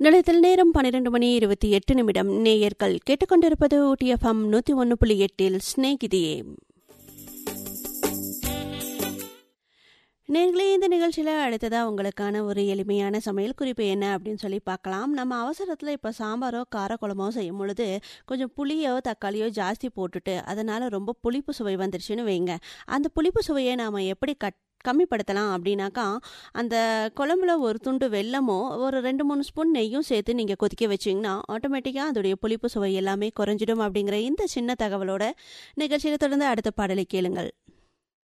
நிலையத்தில் நேரம் பன்னிரண்டு மணி இருபத்தி எட்டு நிமிடம் நேயர்கள் கேட்டுக்கொண்டிருப்பது ஊட்டிஎஃப்எம் நூற்றி ஒன்று புள்ளி எட்டில் ஸ்நேகிதியே நேர்களே இந்த நிகழ்ச்சியில் அடுத்ததாக உங்களுக்கான ஒரு எளிமையான சமையல் குறிப்பு என்ன அப்படின்னு சொல்லி பார்க்கலாம் நம்ம அவசரத்தில் இப்போ சாம்பாரோ காரக்குழம்போ செய்யும் பொழுது கொஞ்சம் புளியோ தக்காளியோ ஜாஸ்தி போட்டுட்டு அதனால் ரொம்ப புளிப்பு சுவை வந்துருச்சுன்னு வைங்க அந்த புளிப்பு சுவையை நாம் எப்படி கட் கம்மிப்படுத்தலாம் அப்படின்னாக்கா அந்த குழம்புல ஒரு துண்டு வெல்லமோ ஒரு ரெண்டு மூணு ஸ்பூன் நெய்யும் சேர்த்து நீங்கள் கொதிக்க வச்சிங்கன்னா ஆட்டோமேட்டிக்காக அதோடைய புளிப்பு சுவை எல்லாமே குறைஞ்சிடும் அப்படிங்கிற இந்த சின்ன தகவலோட நிகழ்ச்சியில் தொடர்ந்து அடுத்த பாடலை கேளுங்கள்